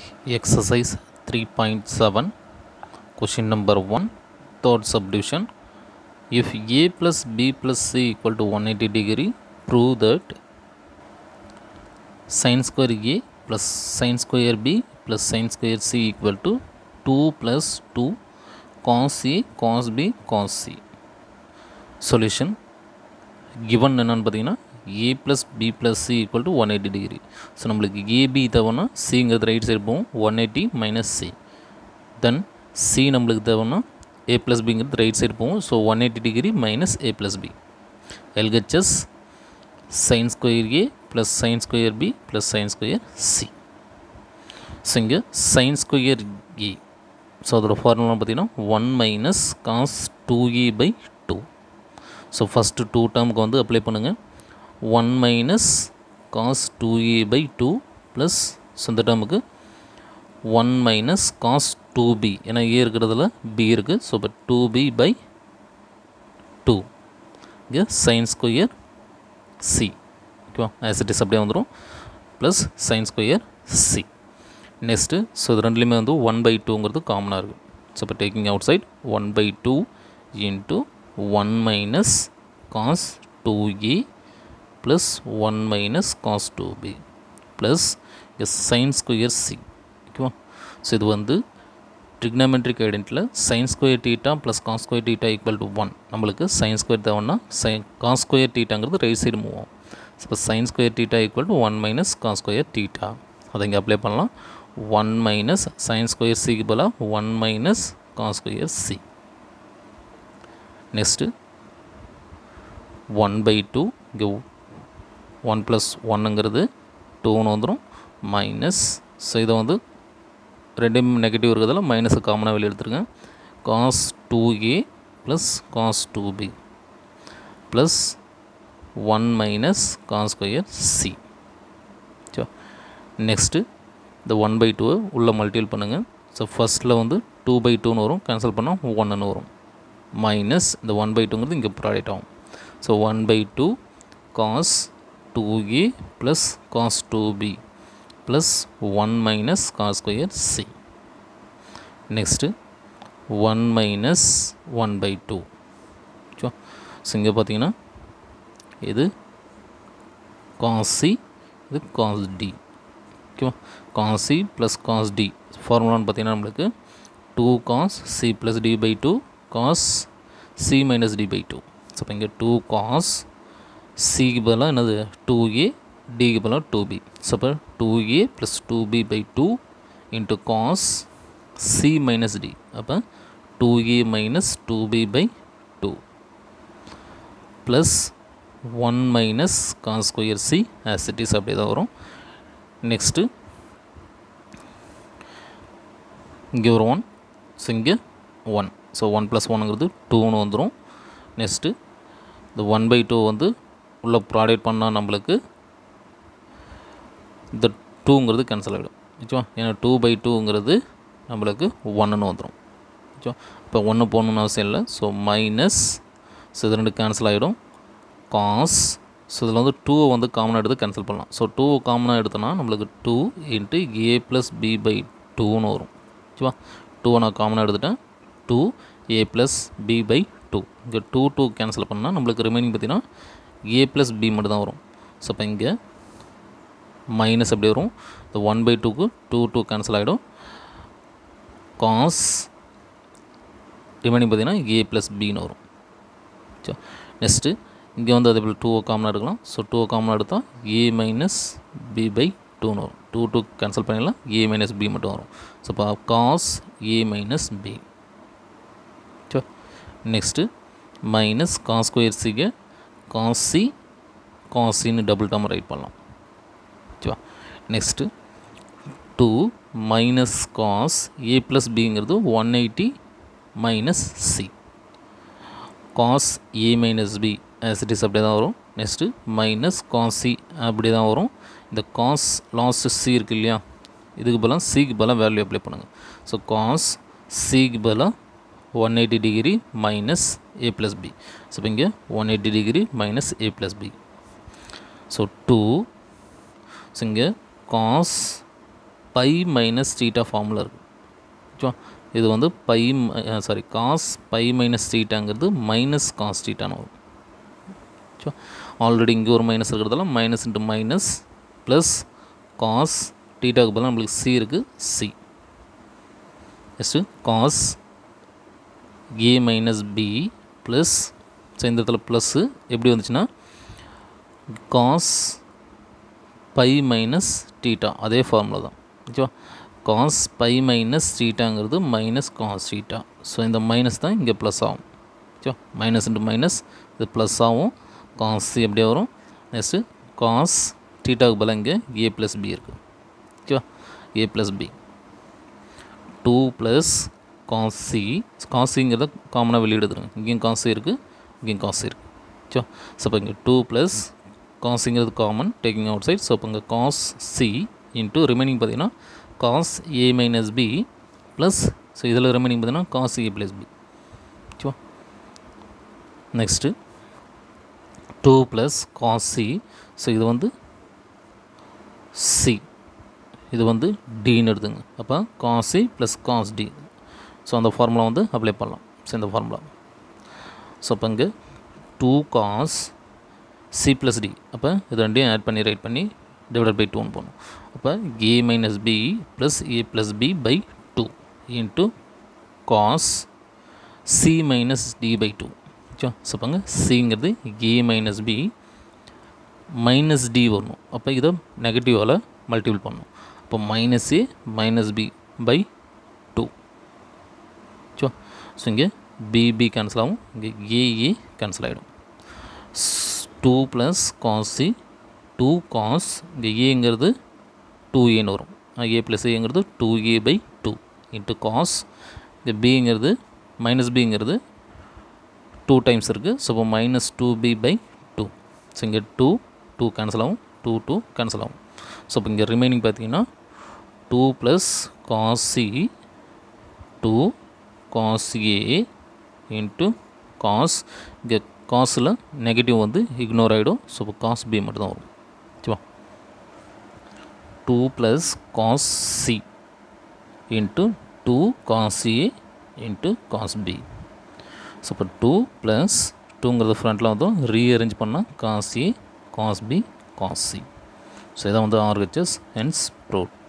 Exercise 3.7 Question number 1 Third subdivision If a plus b plus c equal to 180 degree prove that sin square a plus sin square b plus sin square c equal to 2 plus 2 cos a cos b cos c Solution given என்னன்னு பார்த்தீங்கன்னா A plus B plus C equal to one eighty degree so நம்மளுக்கு AB தேவைன்னா சிங்கிறது right side போகும் one eighty minus C then C நம்மளுக்கு தேவைன்னா A plus பிங்கிறது right side போகும் so one eighty degree minus A plus B LHS sine square A plus sine square B plus sine square C so இங்கே sine square A so அதோட formula பார்த்தீங்கன்னா one minus cos two A by two so first two டேர்முக்கு வந்து apply பண்ணுங்கள் one minus cos two A by two plus so இந்த டேர்முக்கு one minus cos two B ஏன்னா A இருக்கிறதுல B இருக்குது ஸோ இப்போ டூ பி பை டூ இங்கே சைன் ஸ்கொயர் சி ஓகேவா ஆசிட்டிஸ் அப்படியே வந்துடும் plus sine square C next so இது ரெண்டுலேயுமே வந்து ஒன் பை டூங்கிறது காமனாக இருக்குது ஸோ இப்போ taking outside one by two into one minus cos two A plus one minus cos two B plus S sine square C ஓகேவா so இது வந்து trigonometric ஐடென்ட்டில் sine square theta plus cos square theta equal to one நம்மளுக்கு sine square தேவைன்னா sine cos square டீட்டாங்கிறது right side move ஆகும் so இப்போ sine square theta equal to one minus cos square theta அதை இங்கே அப்ளை பண்ணலாம் one minus sign square சிக்கு பதிலாக one minus cos square C next one by two இங்கே one plus ஒன்னுங்கிறது டூன்னு வந்துடும் மைனஸ் ஸோ இதை வந்து ரெண்டும் நெகட்டிவ் இருக்கிறதால மைனஸை காமனாக வெளியே எடுத்துருங்க cos two A plus cos two B plus one minus cos square C so next இந்த ஒன் பை டூவை உள்ளே மல்டிபிள் பண்ணுங்கள் ஸோ ஃபஸ்ட்டில் வந்து டூ பை டூன்னு வரும் கேன்சல் பண்ணால் ஒன்றுன்னு வரும் மைனஸ் இந்த ஒன் பை டூங்கிறது இங்கே ப்ராடக்ட் ஆகும் so one by two cos two A plus cos two B plus one minus cos square C next one minus one by two okay so இங்கே பார்த்தீங்கன்னா இது காஸ் சி இது cos D ஓகேவா cos C plus cos D ஃபார்முலான்னு பார்த்தீங்கன்னா நம்மளுக்கு two cos C plus D by two cos C minus D by two so இப்போ இங்கே டூ காஸ் சிக்கு பதிலாக என்னது டூ ஏ டிக்கு பதிலாக டூ பி ஸோ இப்போ two A plus two B by two into cos C minus D அப்போ two A minus two B by two plus one minus cos square C as it is அப்படியே தான் வரும் next இங்கே ஒரு one so இங்கே one so one plus ஒன்னுங்கிறது டூன்னு வந்துடும் நெக்ஸ்ட்டு இந்த ஒன் பை டூ வந்து உள்ளே ப்ராடக்ட் பண்ணால் நம்மளுக்கு இந்த டூங்கிறது கேன்சல் ஆகிடும் ஓகேவா ஏன்னா டூ பை டூங்கிறது நம்மளுக்கு ஒன்றுன்னு வந்துடும் ஓகேவா இப்போ ஒன்று போகணுன்னு அவசியம் இல்லை ஸோ மைனஸ் ஸோ இது ரெண்டு கேன்சல் ஆகிடும் காஸ் ஸோ இதில் வந்து டூவை வந்து காமனாக எடுத்து கேன்சல் பண்ணலாம் ஸோ டூ காமனாக எடுத்தோன்னா நம்மளுக்கு two into A plus B by டூன்னு வரும் ஓகேவா டூவை நான் காமனாக எடுத்துட்டேன் two A plus B by two இங்கே டூ டூ கேன்சல் பண்ணால் நம்மளுக்கு ரிமைனிங் பார்த்தீங்கன்னா ஏ ப்ளஸ் பி மட்டும் தான் வரும் ஸோ இப்போ இங்கே மைனஸ் எப்படி வரும் இந்த ஒன் பை டூக்கு டூ டூ கேன்சல் ஆகிடும் காஸ் ரிமைனிங் பார்த்தீங்கன்னா ஏ ப்ளஸ் பின்னு வரும் ஸோ நெக்ஸ்ட்டு இங்கே வந்து அதே போல் டூவை காமனாக எடுக்கலாம் ஸோ டூவை காமனாக எடுத்தால் ஏ மைனஸ் பி பை டூன்னு வரும் டூ டூ கேன்சல் பண்ணிடலாம் ஏ மைனஸ் பி மட்டும் வரும் ஸோ இப்போ cos A minus B so next minus cos square சிக்கு காஸ் சி காஸ் சின்னு டபுள் டேர்ம் ரைட் பண்ணலாம் ஓகேவா next two minus cos A plus பிங்கிறது one eighty minus C cos A minus B as it is அப்படியே தான் வரும் next minus cos C அப்படி தான் வரும் இந்த காஸ் லாஸ்ட் சி இருக்கு இல்லையா இதுக்கு பதிலாக சிக்கு பதிலாக வேல்யூ அப்ளை பண்ணுங்கள் ஸோ காஸ் சிக்கு பதிலாக one eighty degree minus A plus B so இப்போ இங்கே one eighty degree minus A plus B so two so இங்கே cos pi minus theta formula இருக்குது ஓகேவா இது வந்து pi sorry cos pi minus டீட்டாங்கிறது மைனஸ் காஸ் டீட்டான்னு வரும் ஓகேவா ஆல்ரெடி இங்கே ஒரு மைனஸ் இருக்கிறதால minus into minus plus cos டீட்டாவுக்கு பதிலாக நம்மளுக்கு சி இருக்குது C next cos A minus B plus so இந்த இடத்துல ப்ளஸ்ஸு எப்படி வந்துச்சுன்னா காஸ் பை மைனஸ் டீட்டா அதே ஃபார்முலா தான் ஓகேவா காஸ் பை மைனஸ் டீட்டாங்கிறது மைனஸ் காஸ் டீட்டா ஸோ இந்த மைனஸ் தான் இங்கே ப்ளஸ் ஆகும் ஓகேவா மைனஸ் இன்ட்டு மைனஸ் இது ப்ளஸ் ஆகும் காஸ் சி எப்படியே வரும் நெக்ஸ்ட்டு காஸ் டீட்டாவுக்கு பதிலாக இங்கே ஏ ப்ளஸ் பி இருக்குது ஓகேவா A plus B two plus cos C cos சிங்கிறத காமனாக வெளியிடுதுருங்க இங்கேயும் காஸ் இருக்குது இங்கேயும் காஸ் இருக்குது ஓகேவா ஸோ இப்போ இங்கே டூ ப்ளஸ் காஸுங்கிறது common taking outside so இப்போ இங்கே காஸ் சி இன்ட்டு ரிமைனிங் பார்த்தீங்கன்னா cos A minus B plus so இதில் ரிமைனிங் பார்த்தீங்கன்னா காஸ் ஏ ப்ளஸ் பி ஓகேவா next two plus cos C so இது வந்து சி இது வந்து டின்னு எடுத்துங்க அப்போ cos C plus cos D so அந்த ஃபார்முலா வந்து அப்ளை பண்ணலாம் ஸோ இந்த ஃபார்முலா ஸோ அப்போ இங்கே two cos C plus D அப்போ இது ரெண்டையும் ஆட் பண்ணி ரைட் பண்ணி டிவைட் பை டூன்னு போகணும் அப்போ A minus B plus A plus B by two into cos C minus D by two okay so பாங்க சிங்கிறது A minus B minus D வரணும் அப்போ இதை நெகட்டிவால் மல்டிபிள் பண்ணணும் அப்போ minus A minus B by two okay so இங்கே B B cancel ஆகும் இங்கே ஏஏ கேன்சல் ஆகிடும் two plus cos C two cos இங்கே ஏங்கிறது டூ ஏன்னு வரும் ஏ ப்ளஸ் ஏங்கிறது two A by two into cos இங்கே பிங்கிறது மைனஸ் பிங்கிறது டூ டைம்ஸ் இருக்குது ஸோ இப்போ minus two B by two so இங்கே டூ டூ கேன்சல் ஆகும் டூ டூ கேன்சல் ஆகும் ஸோ இப்போ இங்கே ரிமைனிங் பார்த்தீங்கன்னா two plus cos C two cos A into cos இங்கே காசில் நெகட்டிவ் வந்து இக்னோர் ஆகிடும் ஸோ இப்போ காஸ் பி மட்டும் தான் வரும் ஓகேவா two plus cos C into two cos A into cos B so இப்போ டூ ப்ளஸ் டூங்கிறது ஃப்ரண்ட்டில் வந்து ரீஅரேஞ்ச் பண்ணால் cos A cos B cos C so இதான் வந்து ஆர்ஹெச்எஸ் ஹென்ஸ் ப்ரோட்